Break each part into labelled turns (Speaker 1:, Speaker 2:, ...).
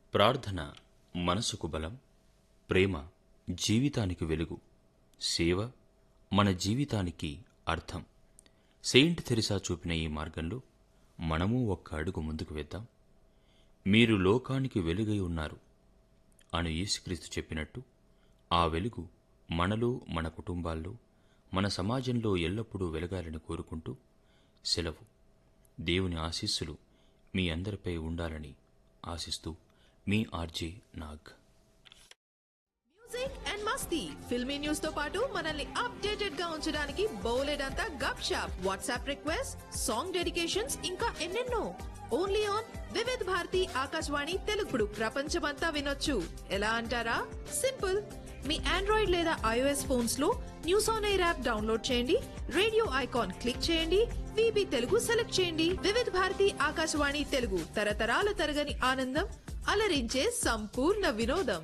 Speaker 1: ప్రార్థన మనసుకు బలం ప్రేమ జీవితానికి వెలుగు సేవ మన జీవితానికి అర్థం సెయింట్ తెరిసా చూపిన ఈ మార్గంలో మనము ఒక్క అడుగు ముందుకు వేద్దాం మీరు లోకానికి వెలుగై ఉన్నారు అను యేసుక్రీస్తు చెప్పినట్టు ఆ వెలుగు మనలో మన కుటుంబాల్లో మన సమాజంలో ఎల్లప్పుడూ వెలగాలని కోరుకుంటూ సెలవు దేవుని ఆశీస్సులు మీ అందరిపై ఉండాలని ఆశిస్తూ మీ RJ Nag
Speaker 2: music and masti filmy news తో పాటు మనల్ని అప్డేటెడ్ గా ఉంచడానికి బౌలెడంతా gupshup WhatsApp request song dedications ఇంకా ఎన్నెన్నో ఓన్లీ ఆన్ వివిధ్ భారతి ఆకాశవాణి తెలుగుడు ప్రపంచమంతా వినొచ్చు ఎలా అంటారా సింపుల్ మీ ఆండ్రాయిడ్ లేదా ఐఓఎస్ ఫోన్స్ లో news on air app download చేయండి రేడియో ఐకాన్ క్లిక్ చేయండి విబి తెలుగు సెలెక్ట్ చేయండి వివిధ భారతి ఆకాశవాణి తెలుగు తరతరాల తరగని ఆనందం అలరించే సంపూర్ణ వినోదం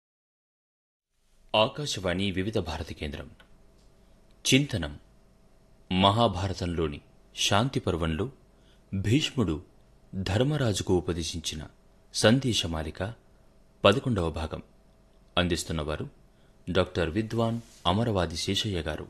Speaker 1: ఆకాశవాణి వివిధ భారతి కేంద్రం చింతనం మహాభారతంలోని శాంతి పర్వంలో భీష్ముడు ధర్మరాజుకు ఉపదేశించిన సందేశమాలిక పదకొండవ భాగం అందిస్తున్నవారు డాక్టర్ విద్వాన్ అమరవాది శేషయ్య గారు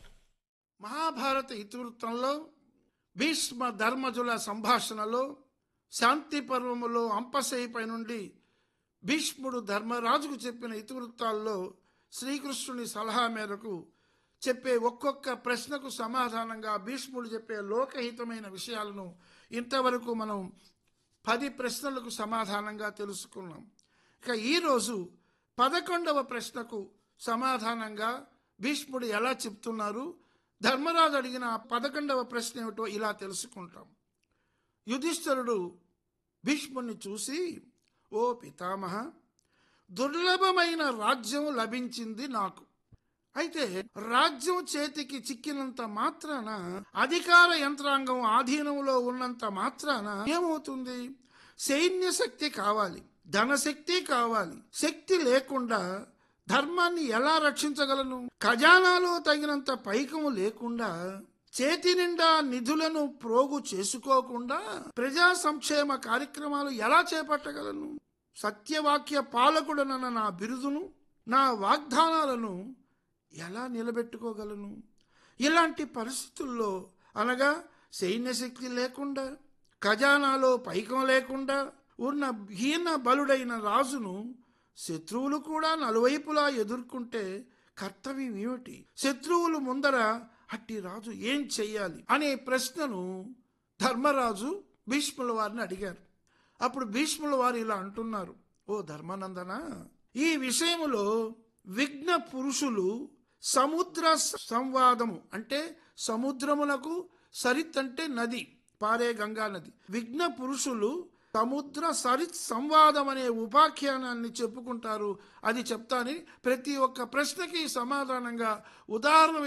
Speaker 3: మహాభారత ఇతివృత్తంలో భీష్మ ధర్మజుల సంభాషణలో శాంతి పర్వములో అంపశయ్యపై నుండి భీష్ముడు ధర్మరాజుకు చెప్పిన ఇతివృత్తాల్లో శ్రీకృష్ణుని సలహా మేరకు చెప్పే ఒక్కొక్క ప్రశ్నకు సమాధానంగా భీష్ముడు చెప్పే లోకహితమైన విషయాలను ఇంతవరకు మనం పది ప్రశ్నలకు సమాధానంగా తెలుసుకున్నాం ఇక ఈరోజు పదకొండవ ప్రశ్నకు సమాధానంగా భీష్ముడు ఎలా చెప్తున్నారు ధర్మరాజు అడిగిన ఆ పదకొండవ ప్రశ్న ఏమిటో ఇలా తెలుసుకుంటాం యుధిష్ఠరుడు భీష్ముని చూసి ఓ పితామహ దుర్లభమైన రాజ్యం లభించింది నాకు అయితే రాజ్యం చేతికి చిక్కినంత మాత్రాన అధికార యంత్రాంగం ఆధీనంలో ఉన్నంత మాత్రాన ఏమవుతుంది సైన్య శక్తి కావాలి ధనశక్తి కావాలి శక్తి లేకుండా ధర్మాన్ని ఎలా రక్షించగలను ఖజానాలో తగినంత పైకం లేకుండా చేతి నిండా నిధులను ప్రోగు చేసుకోకుండా ప్రజా సంక్షేమ కార్యక్రమాలు ఎలా చేపట్టగలను సత్యవాక్య పాలకుడనన్న నా బిరుదును నా వాగ్దానాలను ఎలా నిలబెట్టుకోగలను ఇలాంటి పరిస్థితుల్లో అనగా సైన్యశక్తి లేకుండా ఖజానాలో పైకం లేకుండా ఉన్న హీన బలుడైన రాజును శత్రువులు కూడా నలువైపులా ఎదుర్కొంటే కర్తవ్యం ఏమిటి శత్రువులు ముందర అట్టి రాజు ఏం చెయ్యాలి అనే ప్రశ్నను ధర్మరాజు భీష్ముల వారిని అడిగారు అప్పుడు భీష్ముల వారు ఇలా అంటున్నారు ఓ ధర్మానందన ఈ విషయములో విఘ్న పురుషులు సముద్ర సంవాదము అంటే సముద్రమునకు సరిత్ అంటే నది పారే గంగా నది విఘ్న పురుషులు సముద్ర సరిత్ సంవాదం అనే ఉపాఖ్యానాన్ని చెప్పుకుంటారు అది చెప్తాని ప్రతి ఒక్క ప్రశ్నకి సమాధానంగా ఉదాహరణ